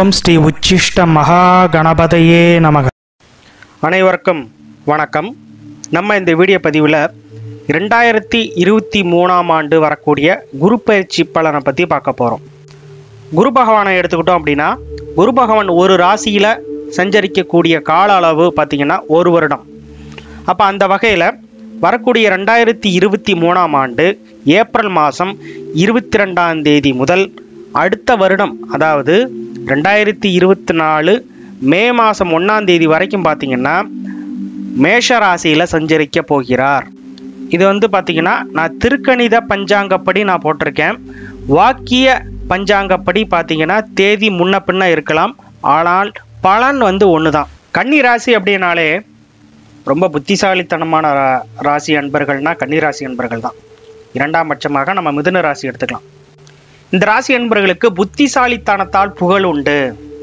ஓம் ஸ்ரீ உச்சிஷ்ட மகா கணபதையே நமக அனைவருக்கும் வணக்கம் நம்ம இந்த வீடியோ பதிவில் ரெண்டாயிரத்தி இருபத்தி மூணாம் ஆண்டு வரக்கூடிய குரு பயிற்சி பலனை பற்றி பார்க்க போகிறோம் குரு பகவானை எடுத்துக்கிட்டோம் அப்படின்னா குரு பகவான் ஒரு ராசியில் சஞ்சரிக்கக்கூடிய கால அளவு பார்த்திங்கன்னா ஒரு வருடம் அப்போ அந்த வகையில் வரக்கூடிய ரெண்டாயிரத்தி இருபத்தி மூணாம் ஆண்டு ஏப்ரல் மாதம் இருபத்தி ரெண்டாம் தேதி முதல் அடுத்த வருடம் அதாவது ரெண்டாயிரத்தி இருபத்தி நாலு மே மாதம் ஒன்றாம் தேதி வரைக்கும் பார்த்தீங்கன்னா மேஷ ராசியில் சஞ்சரிக்க போகிறார் இது வந்து பார்த்தீங்கன்னா நான் திருக்கணித பஞ்சாங்கப்படி நான் போட்டிருக்கேன் வாக்கிய பஞ்சாங்கப்படி பார்த்தீங்கன்னா தேதி முன்ன பின்ன இருக்கலாம் ஆனால் பலன் வந்து ஒன்று தான் கன்னி ராசி அப்படின்னாலே ரொம்ப புத்திசாலித்தனமான ரா- ராசி அன்பர்கள்னா கன்னி ராசி அன்பர்கள் தான் இரண்டாம் பட்சமாக நம்ம மிதுன ராசி எடுத்துக்கலாம் இந்த ராசி அன்பர்களுக்கு புத்திசாலித்தனத்தால் புகழ் உண்டு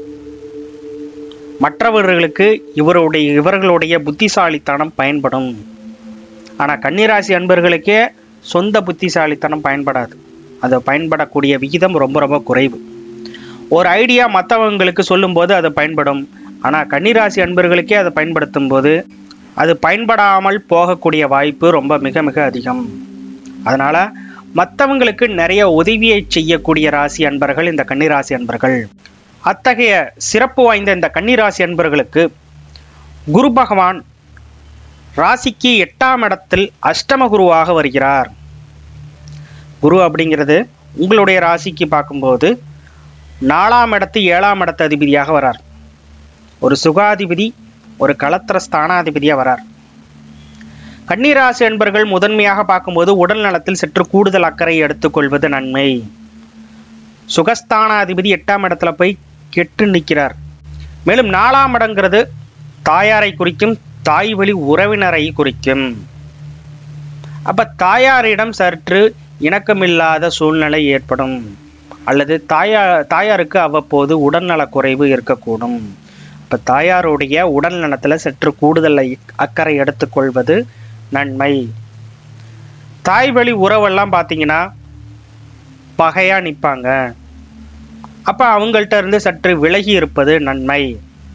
மற்றவர்களுக்கு இவருடைய இவர்களுடைய புத்திசாலித்தனம் பயன்படும் ஆனால் கன்னிராசி அன்பர்களுக்கே சொந்த புத்திசாலித்தனம் பயன்படாது அது பயன்படக்கூடிய விகிதம் ரொம்ப ரொம்ப குறைவு ஒரு ஐடியா மற்றவங்களுக்கு சொல்லும்போது அது பயன்படும் ஆனால் கன்னிராசி அன்பர்களுக்கே அதை பயன்படுத்தும் போது அது பயன்படாமல் போகக்கூடிய வாய்ப்பு ரொம்ப மிக மிக அதிகம் அதனால் மற்றவங்களுக்கு நிறைய உதவியை செய்யக்கூடிய ராசி அன்பர்கள் இந்த கன்னிராசி அன்பர்கள் அத்தகைய சிறப்பு வாய்ந்த இந்த கன்னிராசி அன்பர்களுக்கு குரு பகவான் ராசிக்கு எட்டாம் இடத்தில் அஷ்டம குருவாக வருகிறார் குரு அப்படிங்கிறது உங்களுடைய ராசிக்கு பார்க்கும்போது நாலாம் இடத்து ஏழாம் இடத்து அதிபதியாக வரார் ஒரு சுகாதிபதி ஒரு களத்திர ஸ்தானாதிபதியாக வரார் கன்னிராசி என்பர்கள் முதன்மையாக பார்க்கும்போது உடல் நலத்தில் சற்று கூடுதல் அக்கறை எடுத்துக்கொள்வது நன்மை சுகஸ்தானாதிபதி எட்டாம் இடத்துல போய் கெட்டு நிற்கிறார் மேலும் நாலாம் இடங்கிறது தாயாரை குறிக்கும் தாய் வழி உறவினரை குறிக்கும் அப்ப தாயாரிடம் சற்று இணக்கமில்லாத சூழ்நிலை ஏற்படும் அல்லது தாயா தாயாருக்கு அவ்வப்போது உடல்நலக் குறைவு இருக்கக்கூடும் இப்போ தாயாருடைய உடல் நலத்தில் சற்று கூடுதல் ஐ- அக்கறை எடுத்துக்கொள்வது நன்மை தாய் வழி உறவெல்லாம் பார்த்தீங்கன்னா பகையா நிற்பாங்க அப்போ அவங்கள்ட்ட இருந்து சற்று விலகி இருப்பது நன்மை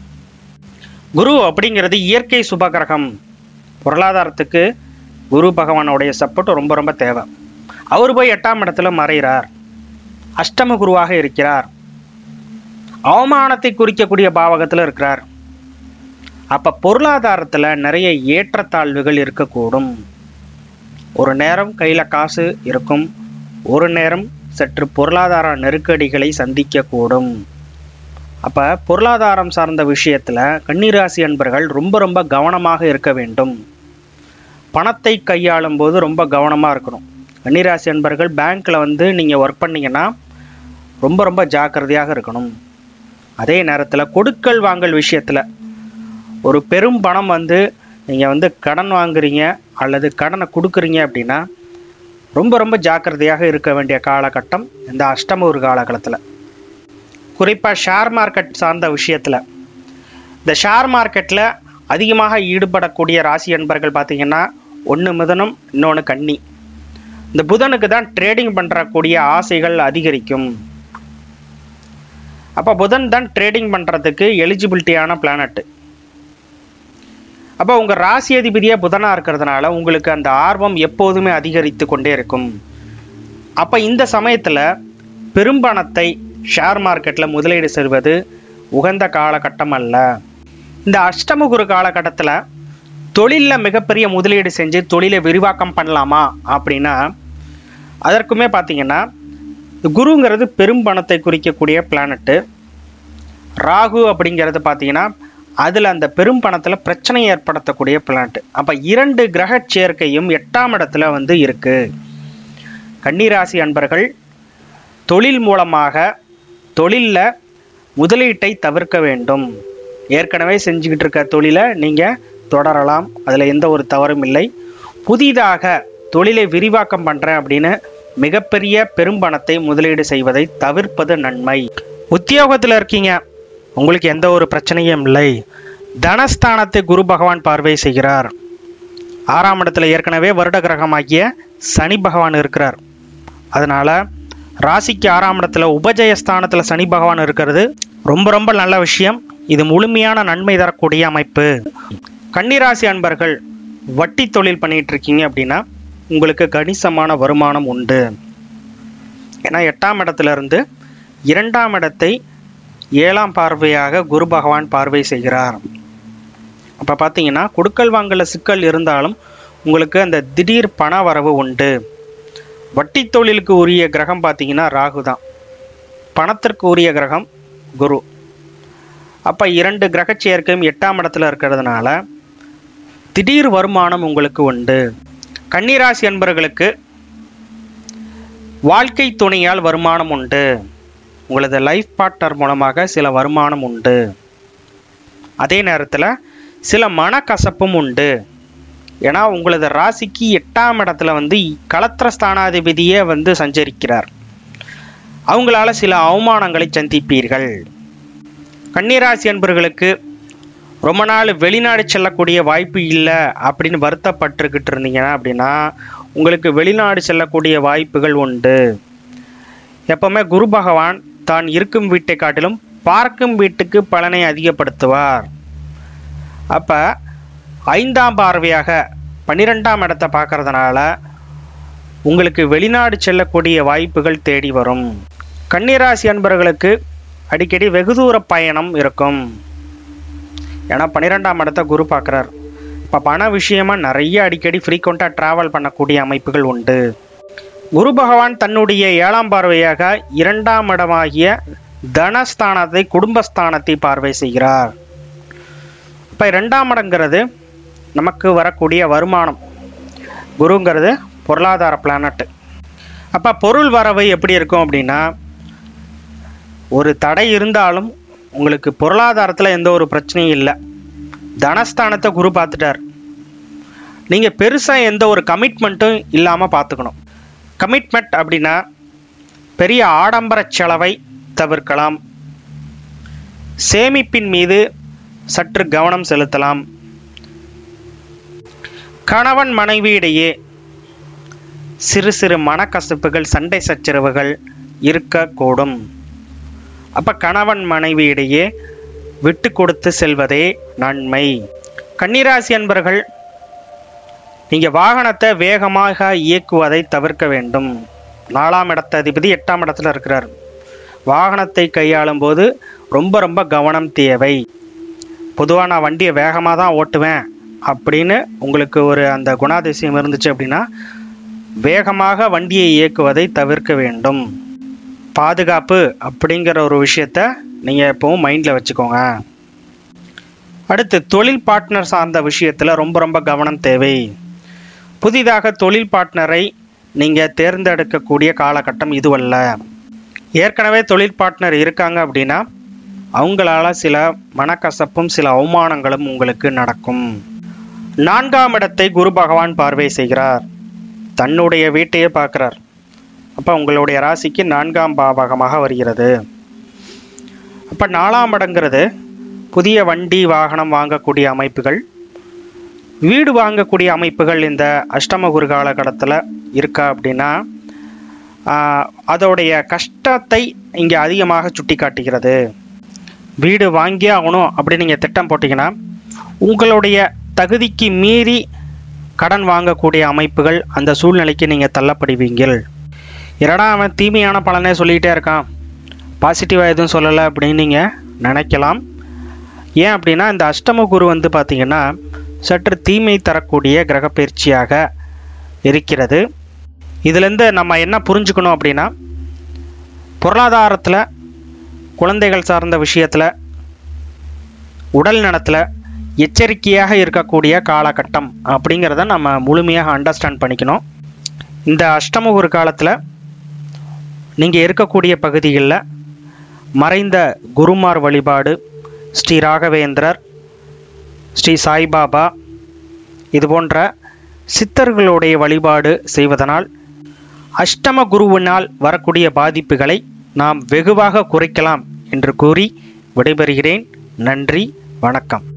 குரு அப்படிங்கிறது இயற்கை சுபகிரகம் பொருளாதாரத்துக்கு குரு பகவானுடைய சப்போர்ட் ரொம்ப ரொம்ப தேவை அவர் போய் எட்டாம் இடத்துல மறைகிறார் அஷ்டம குருவாக இருக்கிறார் அவமானத்தை குறிக்கக்கூடிய பாவகத்தில் இருக்கிறார் அப்ப பொருளாதாரத்துல நிறைய ஏற்றத்தாழ்வுகள் இருக்கக்கூடும் ஒரு நேரம் கையில காசு இருக்கும் ஒரு நேரம் சற்று பொருளாதார நெருக்கடிகளை சந்திக்கக்கூடும் அப்ப பொருளாதாரம் சார்ந்த விஷயத்துல கன்னிராசி அன்பர்கள் ரொம்ப ரொம்ப கவனமாக இருக்க வேண்டும் பணத்தை கையாளும் போது ரொம்ப கவனமா இருக்கணும் கன்னிராசி அன்பர்கள் பேங்க்ல வந்து நீங்க ஒர்க் பண்ணீங்கன்னா ரொம்ப ரொம்ப ஜாக்கிரதையாக இருக்கணும் அதே நேரத்தில் கொடுக்கல் வாங்கல் விஷயத்தில் ஒரு பெரும் பணம் வந்து நீங்கள் வந்து கடன் வாங்குறீங்க அல்லது கடனை கொடுக்குறீங்க அப்படின்னா ரொம்ப ரொம்ப ஜாக்கிரதையாக இருக்க வேண்டிய காலகட்டம் இந்த அஷ்டம ஒரு காலகட்டத்தில் குறிப்பாக ஷேர் மார்க்கெட் சார்ந்த விஷயத்தில் இந்த ஷேர் மார்க்கெட்டில் அதிகமாக ஈடுபடக்கூடிய ராசி அன்பர்கள் பார்த்தீங்கன்னா ஒன்று மிதனம் இன்னொன்று கன்னி இந்த புதனுக்கு தான் ட்ரேடிங் பண்ணுறக்கூடிய ஆசைகள் அதிகரிக்கும் அப்போ புதன் தான் ட்ரேடிங் பண்ணுறதுக்கு எலிஜிபிலிட்டியான பிளானட் அப்போ உங்கள் ராசி அதிபதியாக புதனாக இருக்கிறதுனால உங்களுக்கு அந்த ஆர்வம் எப்போதுமே அதிகரித்து கொண்டே இருக்கும் அப்போ இந்த சமயத்தில் பெரும்பணத்தை ஷேர் மார்க்கெட்டில் முதலீடு செய்வது உகந்த காலகட்டம் அல்ல இந்த அஷ்டம குரு காலகட்டத்தில் தொழிலில் மிகப்பெரிய முதலீடு செஞ்சு தொழிலை விரிவாக்கம் பண்ணலாமா அப்படின்னா அதற்குமே பார்த்தீங்கன்னா குருங்கிறது பெரும் பணத்தை குறிக்கக்கூடிய பிளானட்டு ராகு அப்படிங்கிறது பார்த்தீங்கன்னா அதில் அந்த பெரும் பணத்தில் பிரச்சனை ஏற்படுத்தக்கூடிய பிளானட் அப்போ இரண்டு கிரக சேர்க்கையும் எட்டாம் இடத்துல வந்து இருக்கு கன்னிராசி அன்பர்கள் தொழில் மூலமாக தொழிலில் முதலீட்டை தவிர்க்க வேண்டும் ஏற்கனவே செஞ்சுக்கிட்டு இருக்க தொழிலை நீங்கள் தொடரலாம் அதில் எந்த ஒரு தவறும் இல்லை புதிதாக தொழிலை விரிவாக்கம் பண்ணுறேன் அப்படின்னு மிகப்பெரிய பெரும்பணத்தை முதலீடு செய்வதை தவிர்ப்பது நன்மை உத்தியோகத்தில் இருக்கீங்க உங்களுக்கு எந்த ஒரு பிரச்சனையும் இல்லை தனஸ்தானத்தை குரு பகவான் பார்வை செய்கிறார் ஆறாம் இடத்துல ஏற்கனவே வருட கிரகமாகிய சனி பகவான் இருக்கிறார் அதனால் ராசிக்கு ஆறாம் இடத்துல உபஜயஸ்தானத்துல சனி பகவான் இருக்கிறது ரொம்ப ரொம்ப நல்ல விஷயம் இது முழுமையான நன்மை தரக்கூடிய அமைப்பு கன்னிராசி அன்பர்கள் வட்டி தொழில் பண்ணிட்டு இருக்கீங்க அப்படின்னா உங்களுக்கு கணிசமான வருமானம் உண்டு ஏன்னா எட்டாம் இடத்துல இருந்து இரண்டாம் இடத்தை ஏழாம் பார்வையாக குரு பகவான் பார்வை செய்கிறார் அப்போ பார்த்தீங்கன்னா கொடுக்கல் வாங்கல சிக்கல் இருந்தாலும் உங்களுக்கு அந்த திடீர் பண வரவு உண்டு வட்டி தொழிலுக்கு உரிய கிரகம் பார்த்தீங்கன்னா ராகு தான் பணத்திற்கு உரிய கிரகம் குரு அப்போ இரண்டு கிரக சேர்க்கையும் எட்டாம் இடத்துல இருக்கிறதுனால திடீர் வருமானம் உங்களுக்கு உண்டு கன்னிராசி என்பவர்களுக்கு வாழ்க்கை துணையால் வருமானம் உண்டு உங்களது லைஃப் பார்ட்னர் மூலமாக சில வருமானம் உண்டு அதே நேரத்தில் சில மனக்கசப்பும் உண்டு ஏன்னா உங்களது ராசிக்கு எட்டாம் இடத்துல வந்து களத்திர ஸ்தானாதிபதியே வந்து சஞ்சரிக்கிறார் அவங்களால சில அவமானங்களை சந்திப்பீர்கள் கன்னிராசி என்பவர்களுக்கு ரொம்ப நாள் வெளிநாடு செல்லக்கூடிய வாய்ப்பு இல்லை அப்படின்னு வருத்தப்பட்டுக்கிட்டு இருந்தீங்கன்னா அப்படின்னா உங்களுக்கு வெளிநாடு செல்லக்கூடிய வாய்ப்புகள் உண்டு எப்பவுமே குரு பகவான் தான் இருக்கும் வீட்டை காட்டிலும் பார்க்கும் வீட்டுக்கு பலனை அதிகப்படுத்துவார் அப்போ ஐந்தாம் பார்வையாக பன்னிரெண்டாம் இடத்தை பார்க்கறதுனால உங்களுக்கு வெளிநாடு செல்லக்கூடிய வாய்ப்புகள் தேடி வரும் கன்னிராசி அன்பர்களுக்கு அடிக்கடி வெகு தூர பயணம் இருக்கும் ஏன்னா பன்னிரெண்டாம் இடத்தை குரு பார்க்குறார் இப்போ பண விஷயமா நிறைய அடிக்கடி ஃப்ரீக்வெண்ட்டாக ட்ராவல் பண்ணக்கூடிய அமைப்புகள் உண்டு குரு பகவான் தன்னுடைய ஏழாம் பார்வையாக இரண்டாம் இடமாகிய தனஸ்தானத்தை குடும்பஸ்தானத்தை பார்வை செய்கிறார் இப்போ ரெண்டாம் இடங்கிறது நமக்கு வரக்கூடிய வருமானம் குருங்கிறது பொருளாதார பிளானட் அப்போ பொருள் வரவு எப்படி இருக்கும் அப்படின்னா ஒரு தடை இருந்தாலும் உங்களுக்கு பொருளாதாரத்தில் எந்த ஒரு பிரச்சனையும் இல்லை தனஸ்தானத்தை குரு பார்த்துட்டார் நீங்கள் பெருசாக எந்த ஒரு கமிட்மெண்ட்டும் இல்லாமல் பார்த்துக்கணும் கமிட்மெண்ட் அப்படின்னா பெரிய ஆடம்பர செலவை தவிர்க்கலாம் சேமிப்பின் மீது சற்று கவனம் செலுத்தலாம் கணவன் மனைவியிடையே சிறு சிறு மனக்கசப்புகள் சண்டை சச்சரவுகள் இருக்கக்கூடும் அப்ப கணவன் மனைவியிடையே விட்டு கொடுத்து செல்வதே நன்மை கன்னிராசி அன்பர்கள் நீங்க வாகனத்தை வேகமாக இயக்குவதை தவிர்க்க வேண்டும் நாலாம் இடத்த அதிபதி எட்டாம் இடத்துல இருக்கிறார் வாகனத்தை கையாளும் போது ரொம்ப ரொம்ப கவனம் தேவை பொதுவாக நான் வண்டியை வேகமாக தான் ஓட்டுவேன் அப்படின்னு உங்களுக்கு ஒரு அந்த குணாதிசயம் இருந்துச்சு அப்படின்னா வேகமாக வண்டியை இயக்குவதை தவிர்க்க வேண்டும் பாதுகாப்பு அப்படிங்கிற ஒரு விஷயத்த நீங்கள் எப்பவும் மைண்டில் வச்சுக்கோங்க அடுத்து தொழில் பார்ட்னர் சார்ந்த விஷயத்தில் ரொம்ப ரொம்ப கவனம் தேவை புதிதாக தொழில் பார்ட்னரை நீங்கள் தேர்ந்தெடுக்கக்கூடிய காலகட்டம் இதுவல்ல ஏற்கனவே தொழில் பார்ட்னர் இருக்காங்க அப்படின்னா அவங்களால சில மனக்கசப்பும் சில அவமானங்களும் உங்களுக்கு நடக்கும் நான்காம் இடத்தை குரு பகவான் பார்வை செய்கிறார் தன்னுடைய வீட்டையே பார்க்குறார் அப்போ உங்களுடைய ராசிக்கு நான்காம் பாவகமாக வருகிறது அப்போ நாலாம் இடங்கிறது புதிய வண்டி வாகனம் வாங்கக்கூடிய அமைப்புகள் வீடு வாங்கக்கூடிய அமைப்புகள் இந்த அஷ்டம குரு காலகட்டத்தில் இருக்கா அப்படின்னா ஆஹ், அதோடைய கஷ்டத்தை இங்கே அதிகமாக சுட்டி காட்டுகிறது வீடு வாங்கியே ஆகணும் அப்படின்னு நீங்கள் திட்டம் போட்டிங்கன்னா உங்களுடைய தகுதிக்கு மீறி கடன் வாங்கக்கூடிய அமைப்புகள் அந்த சூழ்நிலைக்கு நீங்கள் தள்ளப்படுவீங்கள் என்னடா அவன் தீமையான பலனே சொல்லிக்கிட்டே இருக்கான் பாசிட்டிவாக எதுவும் சொல்லலை அப்படின்னு நீங்கள் நினைக்கலாம் ஏன் அப்படின்னா இந்த அஷ்டம குரு வந்து பார்த்திங்கன்னா சற்று தீமை தரக்கூடிய கிரகப்பெயர்ச்சியாக இருக்கிறது இதுலேருந்து நம்ம என்ன புரிஞ்சுக்கணும் அப்படின்னா பொருளாதாரத்தில் குழந்தைகள் சார்ந்த விஷயத்தில் உடல் நலத்தில் எச்சரிக்கையாக இருக்கக்கூடிய காலகட்டம் அப்படிங்கிறத நம்ம முழுமையாக அண்டர்ஸ்டாண்ட் பண்ணிக்கணும் இந்த அஷ்டம ஒரு காலத்தில் நீங்கள் இருக்கக்கூடிய பகுதிகளில் மறைந்த குருமார் வழிபாடு ஸ்ரீ ராகவேந்திரர் ஸ்ரீ சாய்பாபா இது போன்ற சித்தர்களுடைய வழிபாடு செய்வதனால் அஷ்டம குருவினால் வரக்கூடிய பாதிப்புகளை நாம் வெகுவாக குறைக்கலாம் என்று கூறி விடைபெறுகிறேன் நன்றி வணக்கம்